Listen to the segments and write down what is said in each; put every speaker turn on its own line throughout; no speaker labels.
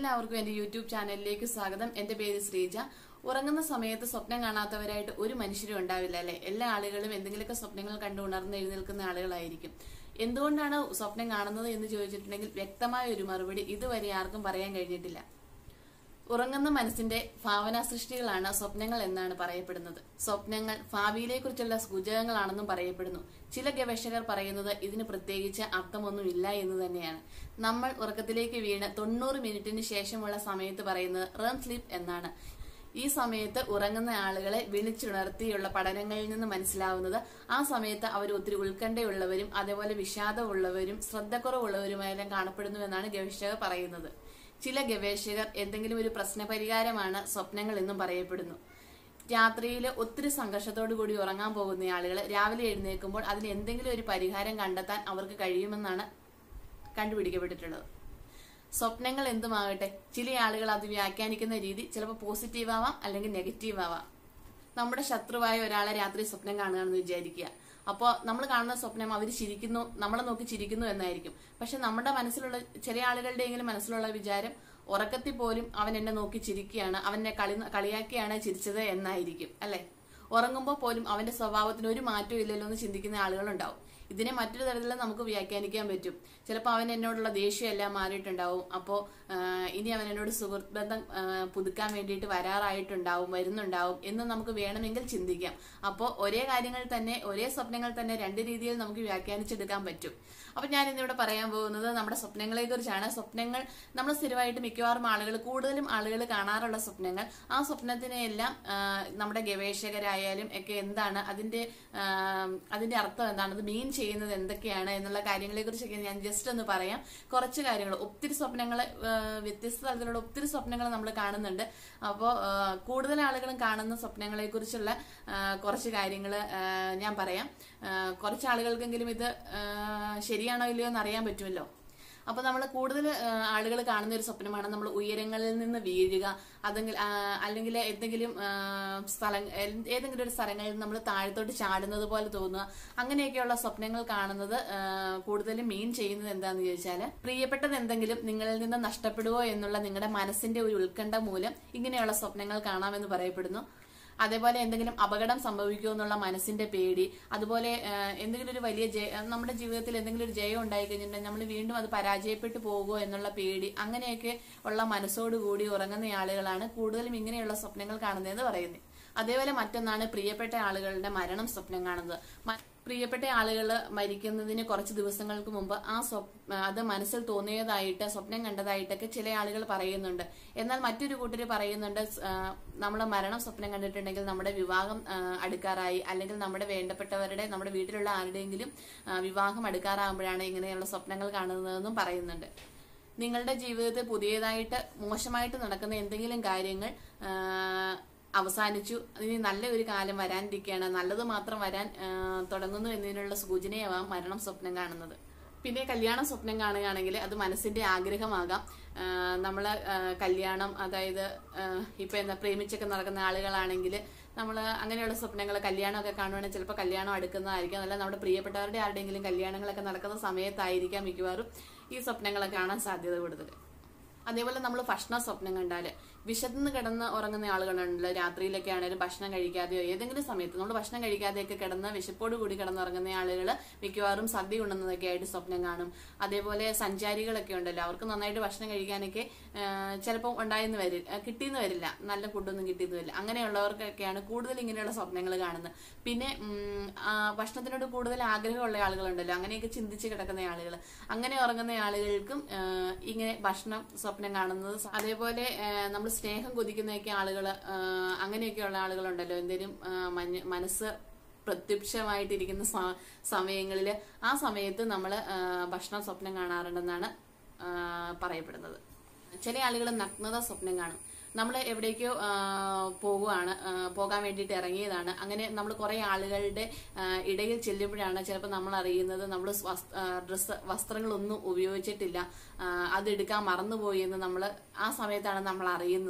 എല്ലാവർക്കും എന്റെ യൂട്യൂബ് ചാനലിലേക്ക് സ്വാഗതം എന്റെ പേര് ശ്രീജ ഉറങ്ങുന്ന സമയത്ത് സ്വപ്നം കാണാത്തവരായിട്ട് ഒരു മനുഷ്യരും ഉണ്ടാവില്ല അല്ലെ എല്ലാ ആളുകളും എന്തെങ്കിലുമൊക്കെ സ്വപ്നങ്ങൾ കണ്ടു ഉണർന്ന് എഴുന്നേൽക്കുന്ന ആളുകളായിരിക്കും എന്തുകൊണ്ടാണ് സ്വപ്നം കാണുന്നത് എന്ന് ചോദിച്ചിട്ടുണ്ടെങ്കിൽ വ്യക്തമായ ഒരു മറുപടി ഇതുവരെ ആർക്കും പറയാൻ കഴിഞ്ഞിട്ടില്ല ഉറങ്ങുന്ന മനസ്സിന്റെ ഭാവനാ സൃഷ്ടികളാണ് സ്വപ്നങ്ങൾ എന്നാണ് പറയപ്പെടുന്നത് സ്വപ്നങ്ങൾ ഭാവിയിലെക്കുറിച്ചുള്ള സൂചകങ്ങളാണെന്നും പറയപ്പെടുന്നു ചില ഗവേഷകർ പറയുന്നത് ഇതിന് പ്രത്യേകിച്ച് അർത്ഥമൊന്നുമില്ല എന്ന് തന്നെയാണ് നമ്മൾ ഉറക്കത്തിലേക്ക് വീണ് തൊണ്ണൂറ് മിനിറ്റിന് ശേഷമുള്ള സമയത്ത് പറയുന്നത് റൺ സ്ലീപ്പ് എന്നാണ് ഈ സമയത്ത് ഉറങ്ങുന്ന ആളുകളെ വിളിച്ചുണർത്തിയുള്ള പഠനങ്ങളിൽ നിന്ന് മനസ്സിലാവുന്നത് ആ സമയത്ത് അവർ ഒത്തിരി ഉത്കണ്ഠയുള്ളവരും അതേപോലെ വിഷാദമുള്ളവരും ശ്രദ്ധക്കുറവുള്ളവരുമായെല്ലാം കാണപ്പെടുന്നുവെന്നാണ് ഗവേഷകർ പറയുന്നത് ചില ഗവേഷകർ എന്തെങ്കിലും ഒരു പ്രശ്നപരിഹാരമാണ് സ്വപ്നങ്ങൾ എന്നും പറയപ്പെടുന്നു രാത്രിയിൽ ഒത്തിരി സങ്കർഷത്തോടു കൂടി ഉറങ്ങാൻ പോകുന്ന ആളുകൾ രാവിലെ എഴുന്നേൽക്കുമ്പോൾ അതിന് എന്തെങ്കിലും ഒരു പരിഹാരം കണ്ടെത്താൻ അവർക്ക് കഴിയുമെന്നാണ് കണ്ടുപിടിക്കപ്പെട്ടിട്ടുള്ളത് സ്വപ്നങ്ങൾ എന്തുമാകട്ടെ ചില ആളുകൾ അത് വ്യാഖ്യാനിക്കുന്ന രീതി ചിലപ്പോൾ പോസിറ്റീവ് ആവാം അല്ലെങ്കിൽ നെഗറ്റീവ് ആവാം നമ്മുടെ ശത്രുവായ ഒരാളെ രാത്രി സ്വപ്നം കാണുകയാണെന്ന് വിചാരിക്കുക അപ്പോൾ നമ്മൾ കാണുന്ന സ്വപ്നം അവർ ചിരിക്കുന്നു നമ്മളെ നോക്കി ചിരിക്കുന്നു എന്നായിരിക്കും പക്ഷെ നമ്മുടെ മനസ്സിലുള്ള ചില ആളുകളുടെയെങ്കിലും മനസ്സിലുള്ള വിചാരം ഉറക്കത്തിൽ പോലും അവൻ എന്നെ നോക്കി ചിരിക്കുകയാണ് അവൻ എന്നെ കളി കളിയാക്കിയാണ് ചിരിച്ചത് എന്നായിരിക്കും അല്ലെ ഉറങ്ങുമ്പോൾ പോലും അവന്റെ സ്വഭാവത്തിന് ഒരു മാറ്റവും ഇല്ലല്ലോ എന്ന് ചിന്തിക്കുന്ന ആളുകളുണ്ടാവും ഇതിനെ മറ്റൊരു തരത്തിൽ നമുക്ക് വ്യാഖ്യാനിക്കാൻ പറ്റും ചിലപ്പോൾ അവൻ എന്നോടുള്ള ദേഷ്യം എല്ലാം മാറിയിട്ടുണ്ടാവും അപ്പോൾ ഇനി അവൻ എന്നോട് സുഹൃത്ത് ബന്ധം ആ, പുതുക്കാൻ വേണ്ടിയിട്ട് വരാറായിട്ടുണ്ടാവും വരുന്നുണ്ടാവും എന്ന് നമുക്ക് വേണമെങ്കിൽ ചിന്തിക്കാം അപ്പോൾ ഒരേ കാര്യങ്ങൾ തന്നെ ഒരേ സ്വപ്നങ്ങൾ തന്നെ രണ്ട് രീതിയിൽ നമുക്ക് വ്യാഖ്യാനിച്ചെടുക്കാൻ പറ്റും അപ്പൊ ഞാൻ ഇന്നിവിടെ പറയാൻ പോകുന്നത് നമ്മുടെ സ്വപ്നങ്ങളെ കുറിച്ചാണ് സ്വപ്നങ്ങൾ നമ്മൾ സ്ഥിരമായിട്ട് മിക്കവാറും ആളുകൾ കൂടുതലും ആളുകൾ കാണാറുള്ള സ്വപ്നങ്ങൾ ആ സ്വപ്നത്തിനെയെല്ലാം ആ, നമ്മുടെ ഗവേഷകരായാലും ഒക്കെ എന്താണ് അതിന്റെ ആ, അതിന്റെ അർത്ഥം എന്താണ് അത് മീൻ ചെയ്യുന്നത് എന്തൊക്കെയാണ് എന്നുള്ള കാര്യങ്ങളെ കുറിച്ചൊക്കെ ഞാൻ ജസ്റ്റ് ഒന്ന് പറയാം കുറച്ച് കാര്യങ്ങൾ ഒത്തിരി സ്വപ്നങ്ങൾ വ്യത്യസ്ത തരത്തിലുള്ള ഒത്തിരി സ്വപ്നങ്ങൾ നമ്മൾ കാണുന്നുണ്ട് അപ്പോൾ കൂടുതൽ ആളുകളും കാണുന്ന സ്വപ്നങ്ങളെ കുറിച്ചുള്ള കുറച്ച് കാര്യങ്ങൾ ഞാൻ പറയാം ആ, കുറച്ച് ആളുകൾക്കെങ്കിലും ഇത് ആ, ശരിയാണോ ഇല്ലയോ എന്ന് അറിയാൻ പറ്റുമല്ലോ അപ്പൊ നമ്മൾ കൂടുതൽ ആളുകൾ കാണുന്ന ഒരു സ്വപ്നമാണ് നമ്മൾ ഉയരങ്ങളിൽ നിന്ന് വീഴുക അതെങ്കിൽ ആ, അല്ലെങ്കിൽ എന്തെങ്കിലും ആ, സ്ഥലം ഏതെങ്കിലും ഒരു സ്ഥലങ്ങളിൽ നമ്മൾ താഴത്തോട്ട് ചാടുന്നത് പോലെ തോന്നുക അങ്ങനെയൊക്കെയുള്ള സ്വപ്നങ്ങൾ കാണുന്നത് ആ, കൂടുതലും മീൻ ചെയ്യുന്നത് എന്താന്ന് ചോദിച്ചാൽ പ്രിയപ്പെട്ടത് എന്തെങ്കിലും നിങ്ങളിൽ നിന്ന് നഷ്ടപ്പെടുവോ എന്നുള്ള നിങ്ങളുടെ മനസ്സിന്റെ ഒരു ഉത്കണ്ഠ മൂലം ഇങ്ങനെയുള്ള സ്വപ്നങ്ങൾ കാണാമെന്ന് പറയപ്പെടുന്നു അതേപോലെ എന്തെങ്കിലും അപകടം സംഭവിക്കുമോ എന്നുള്ള മനസ്സിന്റെ പേടി അതുപോലെ ആ, എന്തെങ്കിലും ഒരു വലിയ ജയ നമ്മുടെ ജീവിതത്തിൽ എന്തെങ്കിലും ഒരു ജയം ഉണ്ടായി കഴിഞ്ഞിട്ടുണ്ടെങ്കിൽ നമ്മൾ വീണ്ടും അത് പരാജയപ്പെട്ടു പോകുമോ എന്നുള്ള പേടി അങ്ങനെയൊക്കെ ഉള്ള മനസ്സോടുകൂടി ഉറങ്ങുന്ന ആളുകളാണ് കൂടുതലും ഇങ്ങനെയുള്ള സ്വപ്നങ്ങൾ കാണുന്നതെന്ന് പറയുന്നത് അതേപോലെ മറ്റൊന്നാണ് പ്രിയപ്പെട്ട ആളുകളുടെ മരണം സ്വപ്നം കാണുന്നത് മ- പ്രിയപ്പെട്ട ആളുകൾ മരിക്കുന്നതിന് കുറച്ച് ദിവസങ്ങൾക്ക് മുമ്പ് ആ സ്വപ് അത് മനസ്സിൽ തോന്നിയതായിട്ട് സ്വപ്നം കണ്ടതായിട്ടൊക്കെ ചില ആളുകൾ പറയുന്നുണ്ട് എന്നാൽ മറ്റൊരു കൂട്ടർ പറയുന്നുണ്ട് നമ്മൾ മരണം സ്വപ്നം കണ്ടിട്ടുണ്ടെങ്കിൽ നമ്മുടെ വിവാഹം ആ, അടുക്കാറായി അല്ലെങ്കിൽ നമ്മുടെ വേണ്ടപ്പെട്ടവരുടെ നമ്മുടെ വീട്ടിലുള്ള ആരുടെയെങ്കിലും ആ, വിവാഹം അടുക്കാറാകുമ്പോഴാണ് ഇങ്ങനെയുള്ള സ്വപ്നങ്ങൾ കാണുന്നതെന്നും പറയുന്നുണ്ട് നിങ്ങളുടെ ജീവിതത്തിൽ പുതിയതായിട്ട് മോശമായിട്ട് നടക്കുന്ന എന്തെങ്കിലും കാര്യങ്ങൾ ആ, അവസാനിച്ചു ഇനി നല്ല ഒരു കാലം വരാനിരിക്കുകയാണ് നല്ലത് മാത്രം വരാൻ ആ, തുടങ്ങുന്നു എന്നതിനുള്ള സൂചനയാവാം മരണം സ്വപ്നം കാണുന്നത് പിന്നെ കല്യാണ സ്വപ്നം കാണുകയാണെങ്കിൽ അത് മനസ്സിന്റെ ആഗ്രഹമാകാം ആ, നമ്മള് ആ, കല്യാണം അതായത് ആ, ഇപ്പൊ എന്താ പ്രേമിച്ചൊക്കെ നടക്കുന്ന ആളുകളാണെങ്കിൽ നമ്മൾ അങ്ങനെയുള്ള സ്വപ്നങ്ങൾ കല്യാണമൊക്കെ കാണുവാണെങ്കിൽ ചിലപ്പോൾ കല്യാണം അടുക്കുന്നതായിരിക്കാം അല്ല നമ്മുടെ പ്രിയപ്പെട്ടവരുടെ ആരുടെയെങ്കിലും കല്യാണങ്ങളൊക്കെ നടക്കുന്ന സമയത്തായിരിക്കാം മിക്കവാറും ഈ സ്വപ്നങ്ങളൊക്കെ കാണാൻ സാധ്യത കൂടുതൽ അതേപോലെ നമ്മൾ ഭക്ഷണ സ്വപ്നം കണ്ടാല് വിശന്ന് കിടന്ന് ഉറങ്ങുന്ന ആളുകളുണ്ടല്ലോ രാത്രിയിലൊക്കെ ആണെങ്കിലും ഭക്ഷണം കഴിക്കാതെയോ ഏതെങ്കിലും സമയത്ത് നമ്മൾ ഭക്ഷണം കഴിക്കാതെയൊക്കെ കിടന്ന് വിശപ്പോട് കൂടി കിടന്നുറങ്ങുന്ന ആളുകൾ മിക്കവാറും സദ്യ ഉണ്ടെന്നതൊക്കെ ആയിട്ട് സ്വപ്നം കാണും അതേപോലെ സഞ്ചാരികളൊക്കെ ഉണ്ടല്ലോ അവർക്ക് നന്നായിട്ട് ഭക്ഷണം കഴിക്കാനൊക്കെ ചിലപ്പോൾ ഉണ്ടായെന്ന് വരില്ല കിട്ടിയെന്ന് വരില്ല നല്ല ഫുഡൊന്നും കിട്ടിയെന്ന് വരില്ല അങ്ങനെയുള്ളവർക്കൊക്കെയാണ് കൂടുതൽ ഇങ്ങനെയുള്ള സ്വപ്നങ്ങൾ കാണുന്നത് പിന്നെ ഉം, ആ, ഭക്ഷണത്തിനോട് കൂടുതൽ ആഗ്രഹമുള്ള ആളുകളുണ്ടല്ലോ അങ്ങനെയൊക്കെ ചിന്തിച്ച് കിടക്കുന്ന ആളുകൾ അങ്ങനെ ഉറങ്ങുന്ന ആളുകൾക്കും ആ, ഇങ്ങനെ ഭക്ഷണം സ്വപ്നം കാണുന്നത് സ- അതേപോലെ നമ്മൾ സ്നേഹം കൊതിക്കുന്നൊക്കെ ആളുകൾ അങ്ങനെയൊക്കെയുള്ള ആളുകളുണ്ടല്ലോ എന്തേലും ആ, മഞ്ഞ് മനസ്സ് പ്രത്യക്ഷമായിട്ടിരിക്കുന്ന സ- സമയങ്ങളിൽ ആ സമയത്ത് നമ്മൾ ഭക്ഷണം സ്വപ്നം കാണാറുണ്ടെന്നാണ് ആ, പറയപ്പെടുന്നത് ചില ആളുകൾ നഗ്നത സ്വപ്നം കാണും നമ്മൾ എവിടേക്കോ ആ, പോകുവാണ് ആ, പോകാൻ വേണ്ടിയിട്ട് ഇറങ്ങിയതാണ് അങ്ങനെ നമ്മൾ കുറെ ആളുകളുടെ ആ, ഇടയിൽ ചെല്ലുമ്പോഴാണ് ചിലപ്പോൾ നമ്മൾ അറിയുന്നത് നമ്മൾ ഡ്രസ്സ് വസ്ത്രങ്ങളൊന്നും ഉപയോഗിച്ചിട്ടില്ല ആ, അതെടുക്കാൻ മറന്നുപോയി എന്ന് നമ്മൾ ആ സമയത്താണ് നമ്മൾ അറിയുന്നത്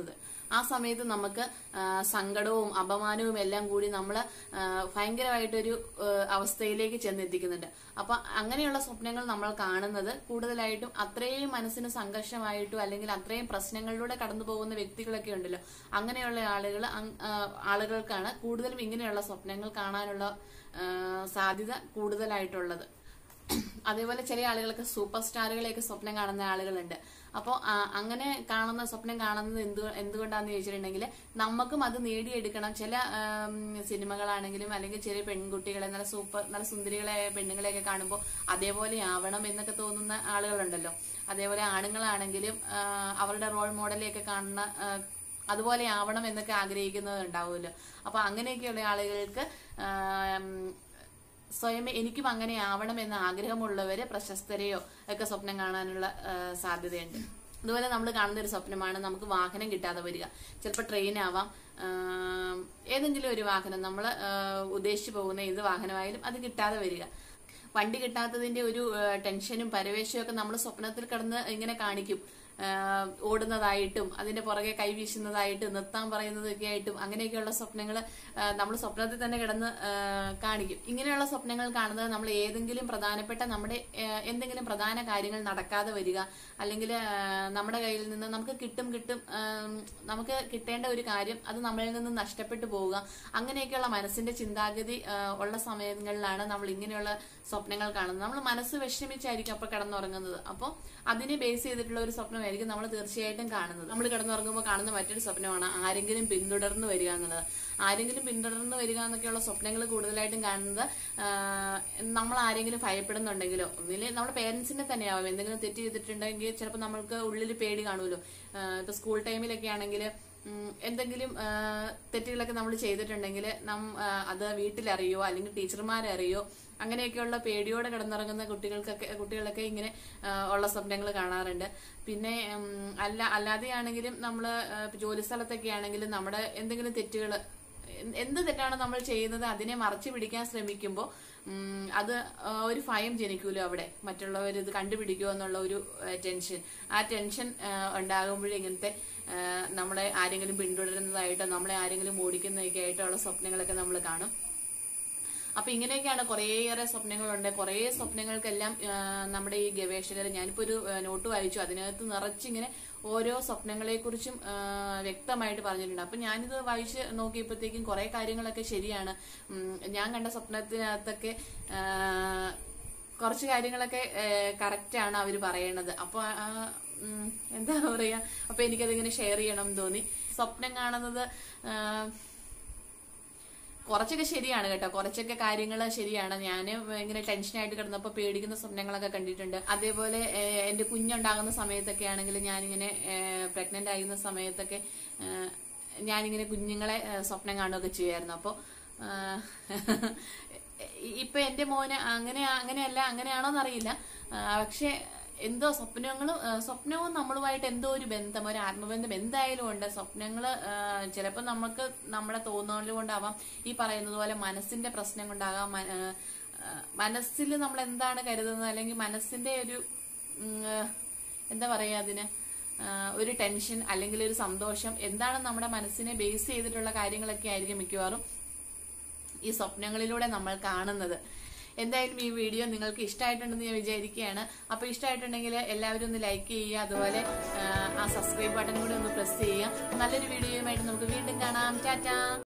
ആ സമയത്ത് നമുക്ക് ആ, സങ്കടവും അപമാനവും എല്ലാം കൂടി നമ്മള് ആ, ഭയങ്കരമായിട്ടൊരു ആ, അവസ്ഥയിലേക്ക് ചെന്നെത്തിക്കുന്നുണ്ട് അപ്പൊ അങ്ങനെയുള്ള സ്വപ്നങ്ങൾ നമ്മൾ കാണുന്നത് കൂടുതലായിട്ടും അത്രയും മനസ്സിന് സംഘർഷമായിട്ടും അല്ലെങ്കിൽ അത്രയും പ്രശ്നങ്ങളിലൂടെ കടന്നു പോകുന്ന വ്യക്തികളൊക്കെ ഉണ്ടല്ലോ അങ്ങനെയുള്ള ആളുകൾ ആളുകൾക്കാണ് കൂടുതലും ഇങ്ങനെയുള്ള സ്വപ്നങ്ങൾ കാണാനുള്ള ആ, സാധ്യത കൂടുതലായിട്ടുള്ളത് അതേപോലെ ചില ആളുകൾക്ക് സൂപ്പർ സ്റ്റാറുകളെയൊക്കെ സ്വപ്നം കാണുന്ന ആളുകളുണ്ട് അപ്പോൾ അങ്ങനെ കാണുന്ന സ്വപ്നം കാണുന്നത് എന്ത് എന്തുകൊണ്ടാന്ന് ചോദിച്ചിട്ടുണ്ടെങ്കിൽ നമുക്കും അത് നേടിയെടുക്കണം ചില ആം, സിനിമകളാണെങ്കിലും അല്ലെങ്കിൽ ചെറിയ പെൺകുട്ടികളെ നല്ല സൂപ്പർ നല്ല സുന്ദരികളായ പെണ്ണുങ്ങളെയൊക്കെ കാണുമ്പോൾ അതേപോലെ ആവണം എന്നൊക്കെ തോന്നുന്ന ആളുകളുണ്ടല്ലോ അതേപോലെ ആണുങ്ങളാണെങ്കിലും ആ, അവരുടെ റോൾ മോഡലെയൊക്കെ കാണുന്ന ആ, അതുപോലെ ആവണം എന്നൊക്കെ ആഗ്രഹിക്കുന്നതുണ്ടാവുമല്ലോ അപ്പൊ അങ്ങനെയൊക്കെയുള്ള ആളുകൾക്ക് ആം, സ്വയം എനിക്കും അങ്ങനെ ആവണം എന്ന ആഗ്രഹമുള്ളവര് പ്രശസ്തരെയോ ഒക്കെ സ്വപ്നം കാണാനുള്ള ആ, സാധ്യതയുണ്ട് അതുപോലെ നമ്മൾ കാണുന്ന ഒരു സ്വപ്നമാണ് നമുക്ക് വാഹനം കിട്ടാതെ വരിക ചിലപ്പോൾ ട്രെയിൻ ആവാം ആ, ഏതെങ്കിലും ഒരു വാഹനം നമ്മൾ ഉദ്ദേശിച്ചു പോകുന്ന ഏത് വാഹനമായാലും അത് കിട്ടാതെ വരിക വണ്ടി കിട്ടാത്തതിന്റെ ഒരു ആ, ടെൻഷനും പരവേശവും ഒക്കെ നമ്മൾ സ്വപ്നത്തിൽ കിടന്ന് ഇങ്ങനെ കാണിക്കും ആ, ഓടുന്നതായിട്ടും അതിന്റെ പുറകെ കൈവീശുന്നതായിട്ടും നിർത്താൻ പറയുന്നതൊക്കെ ആയിട്ടും അങ്ങനെയൊക്കെയുള്ള സ്വപ്നങ്ങൾ നമ്മൾ സ്വപ്നത്തിൽ തന്നെ കിടന്ന് ആ, കാണിക്കും ഇങ്ങനെയുള്ള സ്വപ്നങ്ങൾ കാണുന്നത് നമ്മൾ ഏതെങ്കിലും പ്രധാനപ്പെട്ട നമ്മുടെ ആ, എന്തെങ്കിലും പ്രധാന കാര്യങ്ങൾ നടക്കാതെ വരിക അല്ലെങ്കിൽ നമ്മുടെ കയ്യിൽ നിന്ന് നമുക്ക് കിട്ടും കിട്ടും ആ, നമുക്ക് കിട്ടേണ്ട ഒരു കാര്യം അത് നമ്മളിൽ നിന്ന് നഷ്ടപ്പെട്ടു പോവുക അങ്ങനെയൊക്കെയുള്ള മനസ്സിന്റെ ചിന്താഗതി ആ, ഉള്ള സമയങ്ങളിലാണ് നമ്മൾ ഇങ്ങനെയുള്ള സ്വപ്നങ്ങൾ കാണുന്നത് നമ്മൾ മനസ്സ് വിഷമിച്ചായിരിക്കും അപ്പൊ കിടന്നുറങ്ങുന്നത് അപ്പോൾ അതിനെ ബേസ് ചെയ്തിട്ടുള്ള ഒരു സ്വപ്നമായിരിക്കും നമ്മൾ തീർച്ചയായിട്ടും കാണുന്നത് നമ്മൾ കിടന്നുറങ്ങുമ്പോൾ കാണുന്ന മറ്റൊരു സ്വപ്നമാണ് ആരെങ്കിലും പിന്തുടർന്ന് വരിക എന്നുള്ളത് ആരെങ്കിലും പിന്തുടർന്ന് വരിക എന്നൊക്കെയുള്ള സ്വപ്നങ്ങൾ കൂടുതലായിട്ടും കാണുന്നത് ആ, നമ്മൾ ആരെങ്കിലും ഭയപ്പെടുന്നുണ്ടെങ്കിലോ ഒന്നില് നമ്മുടെ പേരൻസിനെ തന്നെയാവും എന്തെങ്കിലും തെറ്റ് ചെയ്തിട്ടുണ്ടെങ്കിൽ ചിലപ്പോൾ നമ്മൾക്ക് ഉള്ളിൽ പേടി കാണുമല്ലോ ആ, ഇപ്പൊ സ്കൂൾ ടൈമിലൊക്കെ ആണെങ്കിൽ ഉം, എന്തെങ്കിലും ആ, തെറ്റുകളൊക്കെ നമ്മൾ ചെയ്തിട്ടുണ്ടെങ്കിൽ നം ആ, അത് വീട്ടിലറിയോ അല്ലെങ്കിൽ ടീച്ചർമാരറിയോ അങ്ങനെയൊക്കെയുള്ള പേടിയോടെ കിടന്നിറങ്ങുന്ന കുട്ടികൾക്കൊക്കെ കുട്ടികളൊക്കെ ഇങ്ങനെ ആ, ഉള്ള സ്വപ്നങ്ങൾ കാണാറുണ്ട് പിന്നെ ഉം, അല്ല അല്ലാതെയാണെങ്കിലും നമ്മൾ ജോലി സ്ഥലത്തൊക്കെ ആണെങ്കിലും നമ്മുടെ എന്തെങ്കിലും തെറ്റുകൾ എന്ത് തെറ്റാണ് നമ്മൾ ചെയ്യുന്നത് അതിനെ മറച്ചു പിടിക്കാൻ ശ്രമിക്കുമ്പോൾ അത് ആ, ഒരു ഭയം ജനിക്കൂലോ അവിടെ മറ്റുള്ളവർ ഇത് കണ്ടുപിടിക്കുമോ എന്നുള്ള ഒരു ആ, ടെൻഷൻ ആ ടെൻഷൻ ഉണ്ടാകുമ്പോഴേ ഇങ്ങനത്തെ ആ, നമ്മളെ ആരെങ്കിലും പിന്തുടരുന്നതായിട്ടോ നമ്മളെ ആരെങ്കിലും ഓടിക്കുന്നതൊക്കെ ആയിട്ടുള്ള സ്വപ്നങ്ങളൊക്കെ നമ്മൾ കാണും അപ്പൊ ഇങ്ങനെയൊക്കെയാണ് കുറേയേറെ സ്വപ്നങ്ങളുണ്ട് കുറേ സ്വപ്നങ്ങൾക്കെല്ലാം ആ, നമ്മുടെ ഈ ഗവേഷകർ ഞാനിപ്പോ ഒരു ആ, നോട്ട് വായിച്ചു അതിനകത്ത് നിറച്ചിങ്ങനെ ഓരോ സ്വപ്നങ്ങളെ കുറിച്ചും വ്യക്തമായിട്ട് പറഞ്ഞിട്ടുണ്ട് അപ്പൊ ഞാനിത് വായിച്ച് നോക്കിയപ്പോഴത്തേക്കും കുറെ കാര്യങ്ങളൊക്കെ ശരിയാണ് ഉം, ഞാൻ കണ്ട സ്വപ്നത്തിനകത്തൊക്കെ ആ, കുറച്ച് കാര്യങ്ങളൊക്കെ കറക്റ്റ് ആണ് അവർ പറയണത് അപ്പൊ ആ, ഉം, എന്താ പറയാ അപ്പൊ എനിക്കതിങ്ങനെ ഷെയർ ചെയ്യണം എന്ന് തോന്നി സ്വപ്നം കാണുന്നത് ആ, കുറച്ചൊക്കെ ശരിയാണ് കേട്ടോ കുറച്ചൊക്കെ കാര്യങ്ങൾ ശരിയാണ് ഞാൻ ഇങ്ങനെ ടെൻഷനായിട്ട് കിടന്നപ്പോൾ പേടിക്കുന്ന സ്വപ്നങ്ങളൊക്കെ കണ്ടിട്ടുണ്ട് അതേപോലെ ഏഹ്, എന്റെ കുഞ്ഞുണ്ടാകുന്ന സമയത്തൊക്കെ ആണെങ്കിൽ ഞാനിങ്ങനെ പ്രഗ്നന്റ് ആയിരുന്ന സമയത്തൊക്കെ ഏഹ്, ഞാനിങ്ങനെ കുഞ്ഞുങ്ങളെ ഏഹ്, സ്വപ്നം കാണുകയൊക്കെ ചെയ്യുമായിരുന്നു അപ്പോൾ ഇപ്പൊ എന്റെ മോന് അങ്ങനെ അങ്ങനെയല്ല അങ്ങനെയാണോന്ന് അറിയില്ല പക്ഷെ എന്തോ സ്വപ്നങ്ങളും ആ, സ്വപ്നവും നമ്മളുമായിട്ട് എന്തോ ഒരു ബന്ധം ഒരു ആത്മബന്ധം എന്തായാലും ഉണ്ട് സ്വപ്നങ്ങള് ചിലപ്പോൾ നമുക്ക് നമ്മുടെ തോന്നൽ കൊണ്ടാവാം ഈ പറയുന്നത് പോലെ മനസ്സിന്റെ പ്രശ്നം കൊണ്ടാകാം മ- ആ, ആ, മനസ്സിൽ നമ്മൾ എന്താണ് കരുതുന്നത് അല്ലെങ്കിൽ മനസ്സിന്റെ ഒരു ഉം, ആ, എന്താ പറയാ അതിന് ആ, ഒരു ടെൻഷൻ അല്ലെങ്കിൽ ഒരു സന്തോഷം എന്താണ് നമ്മുടെ മനസ്സിനെ ബേസ് ചെയ്തിട്ടുള്ള കാര്യങ്ങളൊക്കെ ആയിരിക്കും മിക്കവാറും ഈ സ്വപ്നങ്ങളിലൂടെ നമ്മൾ കാണുന്നത് എന്തായാലും ഈ വീഡിയോ നിങ്ങൾക്ക് ഇഷ്ടമായിട്ടുണ്ടെന്ന് ഞാൻ വിചാരിക്കുകയാണ് അപ്പൊ ഇഷ്ടമായിട്ടുണ്ടെങ്കിൽ എല്ലാവരും ഒന്ന് ലൈക്ക് ചെയ്യുക അതുപോലെ ആ, ആ സബ്സ്ക്രൈബ് ബട്ടൺ കൂടി ഒന്ന് പ്രസ് ചെയ്യുക നല്ലൊരു വീഡിയോയുമായിട്ട് നമുക്ക് വീണ്ടും കാണാം ടാറ്റാ